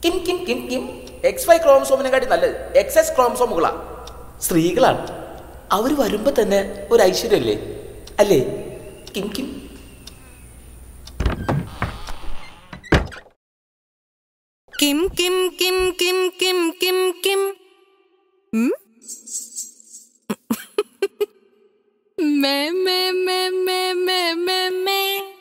Kim കിം കിം കിം എക്സ് വൈ ക്രോമസോമിനെക്കാട്ടി നല്ലത് എക്സ് എസ് ക്രോമസോമുകളാ സ്ത്രീകളാണ് അവർ വരുമ്പോ തന്നെ ഒരു ഐശ്വര്യല്ലേ അല്ലേ കിം കിം കിം കിം കിം കിം കിം കിം കിം ഉം? മേ മേ മേ മേ മേ മേ മേ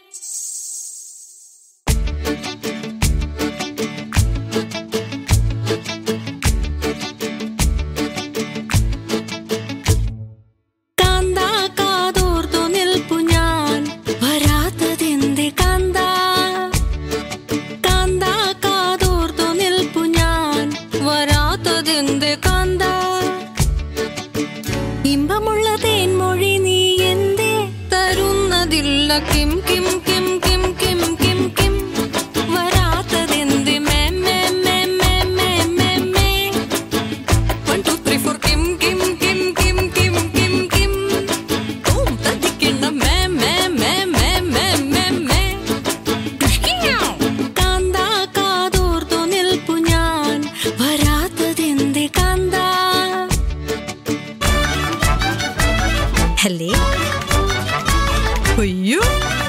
കാന്താ കാതോർത്തു നിൽപ്പു ഞാൻ വരാത്തതെന്ത് കാന്താ കാന്താ കാതോർത്തു നിൽപ്പു ഞാൻ വരാത്തതെന്ത് കാന്താ ഇമ്പമുള്ള തേൻമൊഴി നീ എന്തേ തരുന്നതില്ല കിം കിം കിം കിം കിം കിം കിം വരാത്തതെന്ത് മേ മേ മേ മേ മേ മേ മേ One, two, three, four, കിം കിം കിം കിം കിം കിം കിം ഓം തട്ടിക്കിണ്ണ മേ മേ മേ മേ മേ മേ മേ കാന്താ കാതോർത്തു നിൽപ്പു ഞാൻ വരാത്തതെന്ത് കാന്താ ഹലേ അയ്യോ